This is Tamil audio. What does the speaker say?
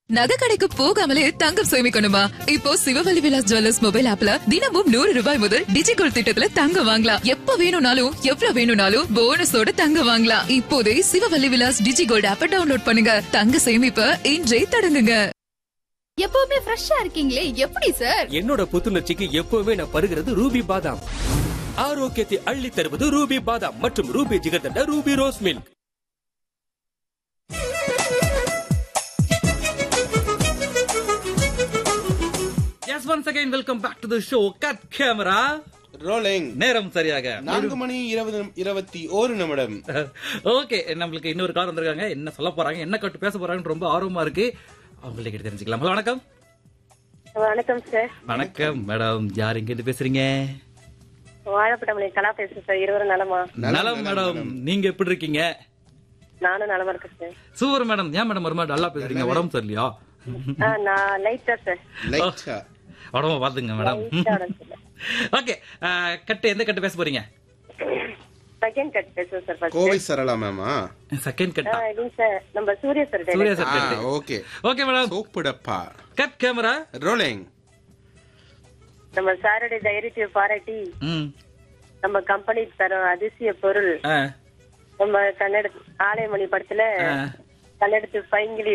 நகை கடைக்கு போகாமலே தங்கம் சேமிக்கணுமா இப்போ சிவவல்லி விலாஸ் ஜுவல்லர்ஸ் மொபைல் ஆப்ல தினமும் நூறு ரூபாய் முதல் டிஜிகோல் திட்டத்துல தங்கம் வாங்கலாம் எப்ப வேணும்னாலும் எவ்வளவு வேணும்னாலும் போனஸோட தங்கம் வாங்கலாம் இப்போதே சிவவல்லி விலாஸ் டிஜிகோல்ட் ஆப்ப டவுன்லோட் பண்ணுங்க தங்க சேமிப்ப இன்றே தொடங்குங்க எப்பவுமே ஃப்ரெஷ்ஷா இருக்கீங்களே எப்படி சார் என்னோட புத்துணர்ச்சிக்கு எப்பவுமே நான் பருகிறது ரூபி பாதாம் ஆரோக்கியத்தை அள்ளி தருவது ரூபி பாதாம் மற்றும் Ruby jigarthanda Ruby rose milk yes once again welcome back to the show cut camera rolling நேரம் சரியாக நான்கு மணி இருபது இருபத்தி ஒரு நிமிடம் ஓகே நம்மளுக்கு இன்னொரு கால் வந்திருக்காங்க என்ன சொல்ல போறாங்க என்ன கட்டு பேச போறாங்கன்னு ரொம்ப ஆர்வமா இருக்கு அவங்கள்ட்ட கிட்ட தெரிஞ்சுக்கலாம் ஹலோ வணக்கம் வணக்கம் சார் வணக்கம் மேடம் யார் இங்க இருந்து பேசுறீங்க வாழைப்பட்டமலை கலா பேசுறேன் சார் இருவரும் நலமா நலம் மேடம் நீங்க எப்படி இருக்கீங்க நானும் நலமா இருக்கேன் சார் சூப்பர் மேடம் ஏன் மேடம் ஒரு மாதிரி நல்லா பேசுறீங்க உடம்பு சரியில்லையா ஆ, நான் லைட்டா சார் லைட்டா உடம்ப பாத்துங்க மேடம் லைட்டா உடம்பு சரியில்லை. ஓகே கட்டு எந்த கட்டு பேச போறீங்க செகண்ட் கட் பேசுறேன் சார் first. கோவை சரளா மேமா செகண்ட் ஆ, கட்டா இல்லைங்க சார் நம்ம Surya sir Surya direct. Sir ஆ கட்டு ஓகே ஓகே மேடம் சோப்புடப்பா கட் கேமரா ரோலிங் நம்ம சாருடைய தைரியத்தை பாராட்டி ம் நம்ம கம்பெனி தரும் அதிசய பொருள் ஆ நம்ம கன்னட ஆலயமணி படத்துல ஆ. கன்னடத்து பைங்கிலி